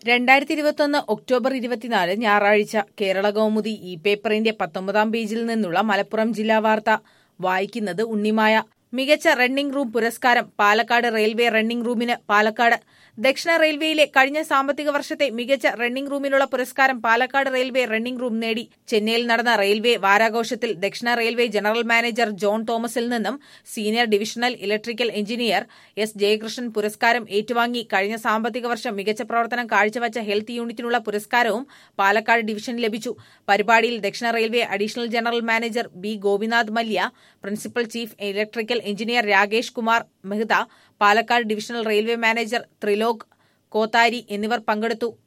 രണ്ടായിരത്തി ഇരുപത്തൊന്ന് ഒക്ടോബർ ഇരുപത്തിനാല് ഞായറാഴ്ച കേരള കൗമുദി ഇ പേപ്പറിന്റെ പത്തൊമ്പതാം പേജിൽ നിന്നുള്ള മലപ്പുറം ജില്ലാ വാർത്ത വായിക്കുന്നത് ഉണ്ണിമായ മികച്ച റണ്ണിംഗ് റൂം പുരസ്കാരം പാലക്കാട് റെയിൽവേ റണ്ണിംഗ് റൂമിന് പാലക്കാട് ദക്ഷിണ റെയിൽവേയിലെ കഴിഞ്ഞ സാമ്പത്തിക വർഷത്തെ മികച്ച റണ്ണിംഗ് റൂമിനുള്ള പുരസ്കാരം പാലക്കാട് റെയിൽവേ റണ്ണിംഗ് റൂം നേടി ചെന്നൈയിൽ നടന്ന റെയിൽവേ വാരാഘോഷത്തിൽ ദക്ഷിണ റെയിൽവേ ജനറൽ മാനേജർ ജോൺ തോമസിൽ നിന്നും senior divisional electrical engineer S Jayakrishnan പുരസ്കാരം ഏറ്റുവാങ്ങി കഴിഞ്ഞ സാമ്പത്തിക വർഷം മികച്ച പ്രവർത്തനം കാഴ്ചവച്ച ഹെൽത്ത് യൂണിറ്റിനുള്ള പുരസ്കാരവും പാലക്കാട് ഡിവിഷന് ലഭിച്ചു പരിപാടിയിൽ ദക്ഷിണ railway additional general manager B Gopinath Mallya principal chief electrical engineer Rakesh Kumar Mehta Palakkad divisional railway manager Trilok Kothari എന്നിവർ പങ്കെടുത്തു